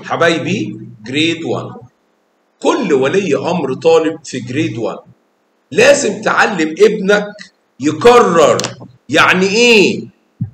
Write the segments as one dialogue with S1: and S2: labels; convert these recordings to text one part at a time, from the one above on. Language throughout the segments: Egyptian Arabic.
S1: حبايبي جريد 1 كل ولي امر طالب في جريد 1 لازم تعلم ابنك يكرر يعني ايه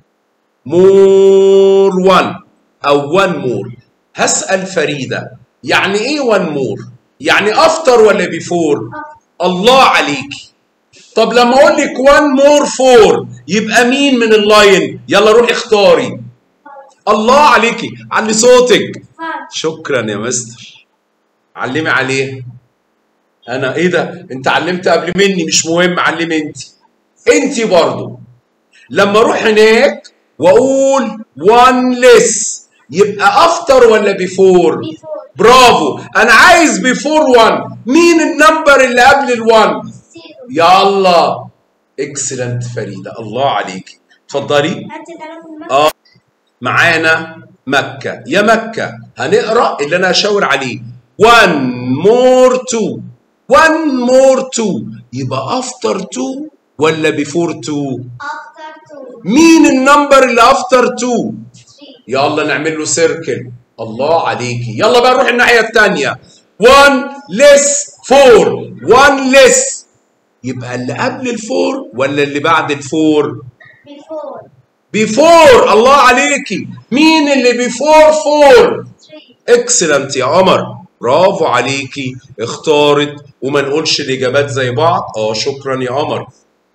S1: مور 1 او 1 مور هسأل فريدة يعني ايه 1 مور يعني افتر ولا بيفور الله عليكي طب لما اقول لك 1 مور 4 يبقى مين من اللاين يلا روحي اختاري الله عليكي علي صوتك شكرا يا مستر علمي عليه انا ايه ده انت علمت قبل مني مش مهم علمي انت انت برضو لما اروح هناك واقول one less يبقى افتر ولا بيفور
S2: Before.
S1: برافو انا عايز بيفور 1 مين النمبر اللي قبل ال1
S2: Zero.
S1: يلا اكسلنت فريده الله عليكي اتفضلي
S2: أنت تعرف
S1: اه معانا مكة يا مكة هنقرأ اللي أنا هشاور عليه one more two one more two يبقى after two ولا before two
S2: after two.
S1: مين النمبر اللي after two
S2: Three.
S1: يلا نعمل له سيركل الله عليكي يلا بقى نروح الناحية التانية one less four one less يبقى اللي قبل الفور ولا اللي بعد الفور
S2: Before.
S1: بيفور الله عليكي مين اللي بيفور فور
S2: Three.
S1: اكسلنت يا قمر برافو عليكي اختارت وما نقولش الاجابات زي بعض اه شكرا يا قمر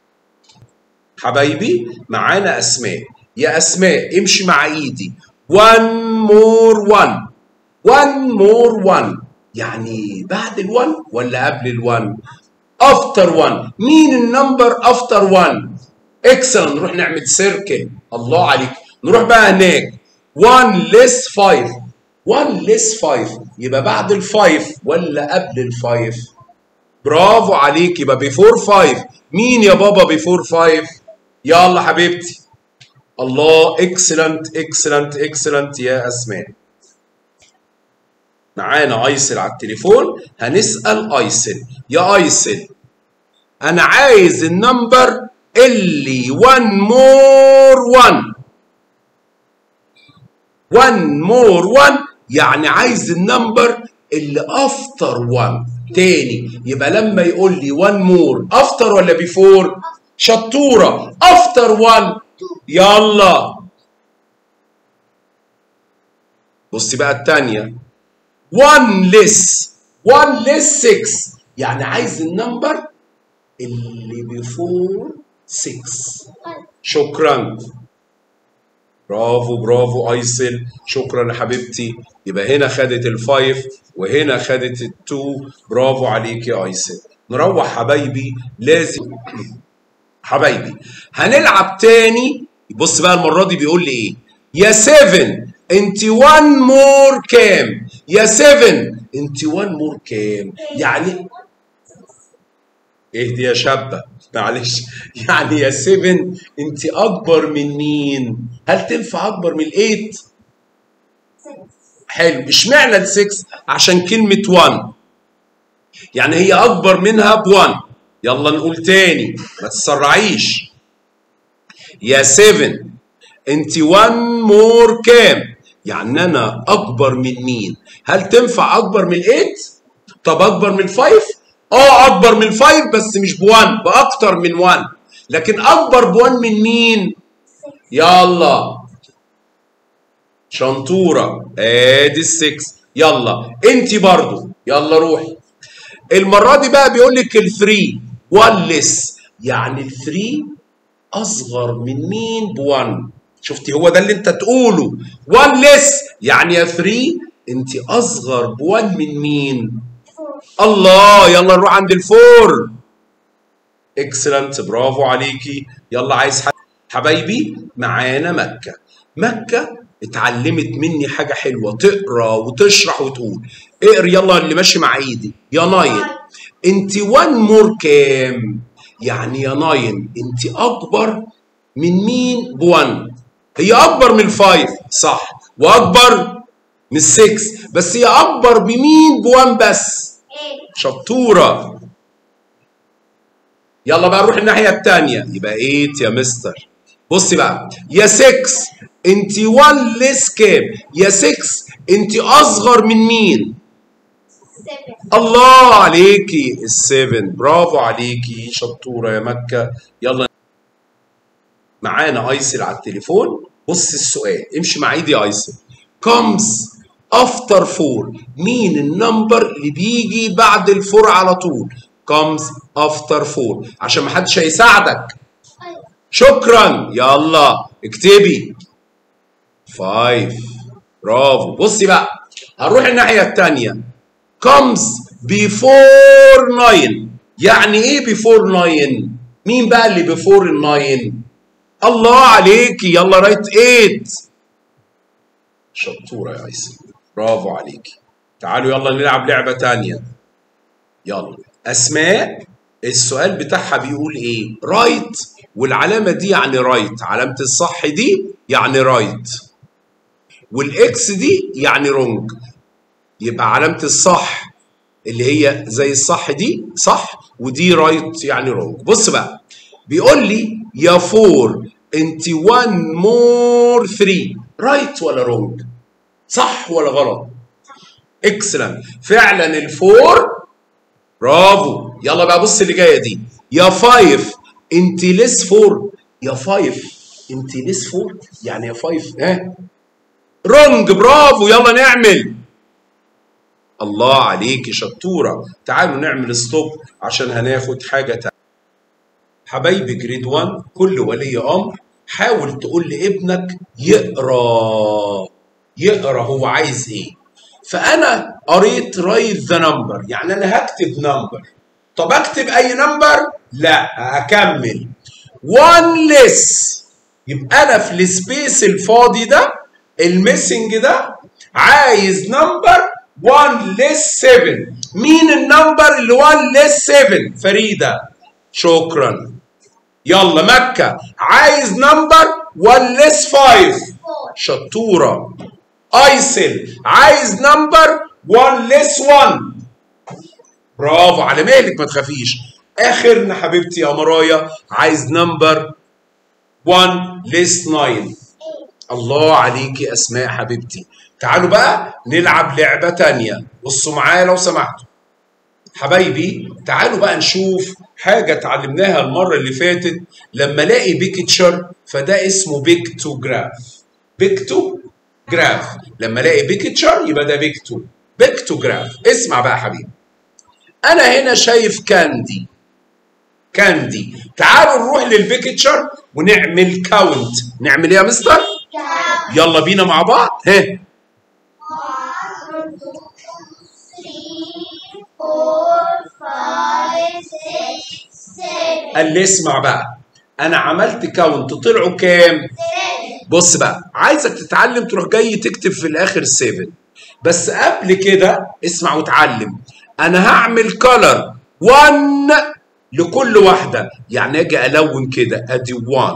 S1: حبايبي معانا اسماء يا اسماء امشي مع ايدي one more one one more one يعني بعد الون ولا قبل الون افتر 1 مين النمبر افتر 1 اكسلنت نروح نعمل سيركل الله عليك نروح بقى هناك 1 ليس 5 1 ليس 5 يبقى بعد ال 5 ولا قبل ال 5 برافو عليك يبقى بيفور 5 مين يا بابا بيفور 5 يلا حبيبتي الله اكسلنت اكسلنت اكسلنت يا اسماء معانا ايسل على التليفون هنسال ايسل يا ايسل انا عايز النمبر اللي 1 مور 1 1 مور 1 يعني عايز النمبر اللي افتر 1 تاني يبقى لما يقول لي 1 مور افتر ولا بيفور شطوره افتر 1 يلا بصي بقى التانية 1 لس 1 لس 6 يعني عايز النمبر اللي بيفور 6 شكرا برافو برافو ايسل شكرا يا حبيبتي يبقى هنا خدت الفايف وهنا خدت التو برافو عليك يا ايسل نروح حبايبي لازم حبايبي هنلعب تاني بص بقى المره دي بيقول لي ايه يا 7 انت 1 مور كام يا 7 انت 1 مور كام يعني اهدي يا شابة معلش يعني يا 7 انت اكبر من مين هل تنفع اكبر من ال8
S2: Six.
S1: حلو اشمعنى ال6 عشان كلمة 1 يعني هي اكبر منها ب1 يلا نقول تاني ما تسرعيش يا 7 انت 1 مور كام يعني انا اكبر من مين هل تنفع اكبر من ال8 طب اكبر من 5 اه اكبر من 5 بس مش ب1 باكتر من 1 لكن اكبر ب1 من مين
S2: Six.
S1: يلا شنطورة ادي السكس يلا انت برضو يلا روحي المرة دي بقى بيقول لك الثري وان لس يعني الثري اصغر من مين بوان شفتي هو ده اللي انت تقوله وان لس يعني يا ثري انت اصغر بوان من مين
S2: Four.
S1: الله يلا نروح عند الفور اكسلنت برافو عليكي يلا عايز حد حبايبي معانا مكة مكة اتعلمت مني حاجة حلوة تقرا وتشرح وتقول اقرا يلا اللي ماشي مع ايدي يا ناين انت وان مور كام يعني يا ناين انت اكبر من مين بوان هي اكبر من الفايف صح واكبر من السكس بس هي اكبر بمين بوان بس
S2: Eight.
S1: شطورة يلا بقى نروح الناحية التانية يبقى 8 يا مستر بصي بقى يا 6 انت 1 ليس كام يا 6 انت اصغر من مين
S2: seven,
S1: الله عليكي السيفن برافو عليكي شطورة يا مكة يلا معانا ايسل على التليفون بص السؤال امشي مع ايدي يا ايسل comes after 4 مين النمبر اللي بيجي بعد الفور على طول comes after 4 عشان محدش هيساعدك
S2: أيوة.
S1: شكرا يلا اكتبي 5 برافو بصي بقى هنروح الناحية التانية comes before 9 يعني ايه before 9 مين بقى اللي before ال 9 الله عليكي يلا رايت 8 شطورة يا عيسى برافو عليكي تعالوا يلا نلعب لعبة تانية يلا أسماء السؤال بتاعها بيقول إيه؟ رايت والعلامة دي يعني رايت علامة الصح دي يعني رايت والإكس دي يعني رونج يبقى علامة الصح اللي هي زي الصح دي صح ودي رايت يعني رونج بص بقى بيقول لي يا فور انت 1 مور 3 رايت ولا رونج صح ولا غلط اكسلنت فعلا الفور برافو يلا بقى بص اللي جايه دي يا 5 انت ليس 4 يا 5 انت ليس 4 يعني يا 5 ها رونج برافو يلا نعمل الله عليكي شطوره تعالوا نعمل ستوب عشان هناخد حاجه تانية حبايبي جريد 1 كل ولي امر حاول تقول لابنك يقرا يقرا هو عايز ايه فانا قريت رايت ذا نمبر يعني انا هكتب نمبر طب اكتب اي نمبر لا هكمل 1 ليس يبقى انا في السبيس الفاضي ده الميسنج ده عايز نمبر 1 ليس 7 مين النمبر اللي 1 ليس 7 فريده شكرا يلا مكه عايز نمبر 1 ليس 5
S2: four,
S1: شطوره ايسل عايز نمبر 1 ليس 1 برافو على مالك ما تخافيش اخرنا حبيبتي يا مرايا عايز نمبر 1 ليس 9
S2: eight,
S1: الله عليكي اسماء حبيبتي تعالوا بقى نلعب لعبة تانية بصوا معايا لو سمحتوا حبايبي تعالوا بقى نشوف حاجة اتعلمناها المرة اللي فاتت لما الاقي بيكتشر فده اسمه بيكتوجراف بيكتوجراف لما الاقي بيكتشر يبقى ده بيكتو بيكتوجراف اسمع بقى يا حبيبي انا هنا شايف كاندي كاندي تعالوا نروح للبيكتشر ونعمل كاونت نعمل ايه يا مستر
S2: count,
S1: يلا بينا مع بعض ها
S2: one, two, three, four, five, six, seven,
S1: قال لي اسمع بقى انا عملت كاونت طلعوا كام
S2: seven,
S1: بص بقى عايزك تتعلم تروح جاي تكتب في الاخر 7 بس قبل كده اسمع وتعلم انا هعمل كلر 1 لكل واحده يعني اجي الون كده ادي 1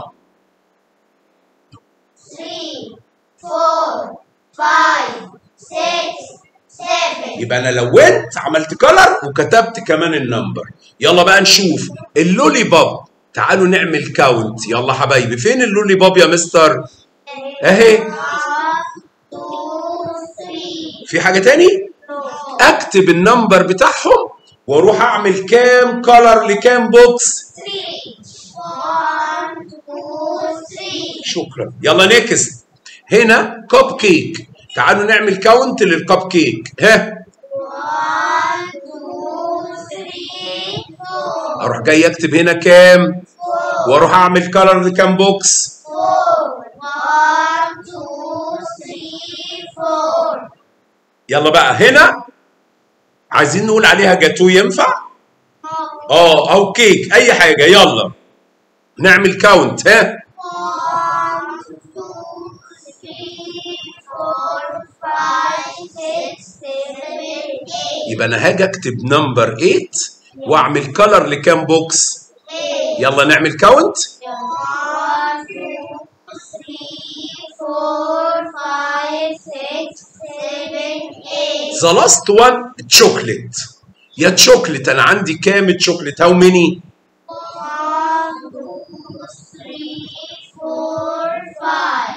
S2: three, four, five, six, seven,
S1: يبقى انا لونت عملت كلر وكتبت كمان النمبر يلا بقى نشوف اللولي باب تعالوا نعمل كاونت يلا حبايبي فين اللولي باب يا مستر اهي
S2: one, two, three,
S1: في حاجه تاني
S2: four,
S1: اكتب النمبر بتاعهم واروح اعمل كام كلر لكام بوكس
S2: three, one, two, three,
S1: شكرا يلا نكست هنا كوب كيك تعالوا نعمل كاونت للكوب كيك ها
S2: one, two, three, four,
S1: اروح جاي اكتب هنا كام
S2: four,
S1: واروح اعمل كلر لكام بوكس
S2: four, one, two, three, four,
S1: يلا بقى هنا عايزين نقول عليها جاتو ينفع اه او كيك اي حاجه يلا نعمل كاونت ها
S2: one, two, three, four, five, six, seven, eight,
S1: يبقى انا هاجي اكتب نمبر 8 واعمل كلر لكام بوكس
S2: eight.
S1: يلا نعمل كاونت
S2: One, two, three, four, five, six, seven, eight.
S1: ذا لاست وان تشوكليت يا تشوكليت انا عندي كام تشوكليت هاو ماني
S2: One, two, three, four,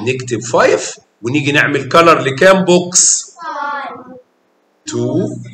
S1: نكتب 5 ونيجي نعمل كلر لكام بوكس
S2: 5
S1: 2
S2: 3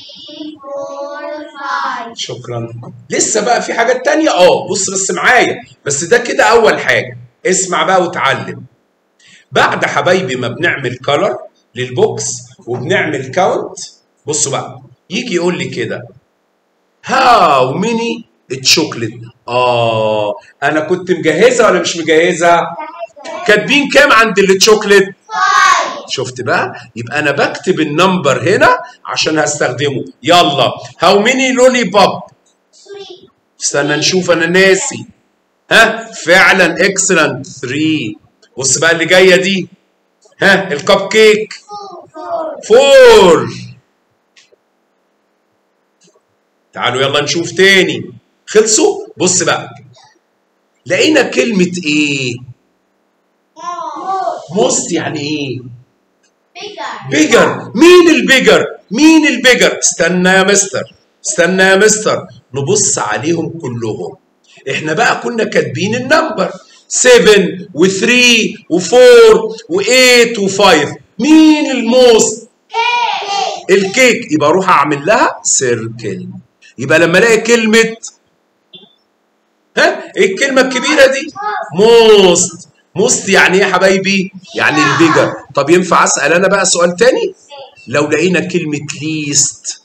S2: 4 5
S1: شكرا لسه بقى في حاجات تانية اه بص بس معايا بس ده كده اول حاجة اسمع بقى وتعلم بعد حبايبي ما بنعمل كلر للبوكس وبنعمل كاونت بصوا بقى يجي يقول لي كده هاو ميني تشوكلت اه انا كنت مجهزه ولا مش مجهزه كاتبين كام عند التشوكلت شفت بقى يبقى انا بكتب النمبر هنا عشان هستخدمه يلا هاو ميني لولي بوب
S2: 3
S1: استنى نشوف انا ناسي ها فعلا اكسلنت 3 بص بقى اللي جايه دي ها الكب كيك
S2: 4
S1: 4 تعالوا يلا نشوف تاني خلصوا بص بقى لقينا كلمة ايه موست يعني ايه
S2: bigger
S1: بيجر مين البيجر مين البيجر استنى يا مستر استنى يا مستر نبص عليهم كلهم احنا بقى كنا كاتبين النمبر 7 و3 و4 و8 و5 مين الموست
S2: cake
S1: الكيك يبقى اروح اعمل لها سيركل يبقى لما الاقي كلمه ها ايه الكلمه الكبيره دي موست موست يعني ايه يا حبايبي يعني البيجر طب ينفع اسال انا بقى سؤال تاني لو لقينا كلمه ليست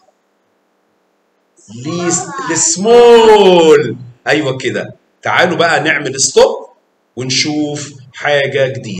S1: ليست السمول ايوه كده تعالوا بقى نعمل ستوب ونشوف حاجه جديده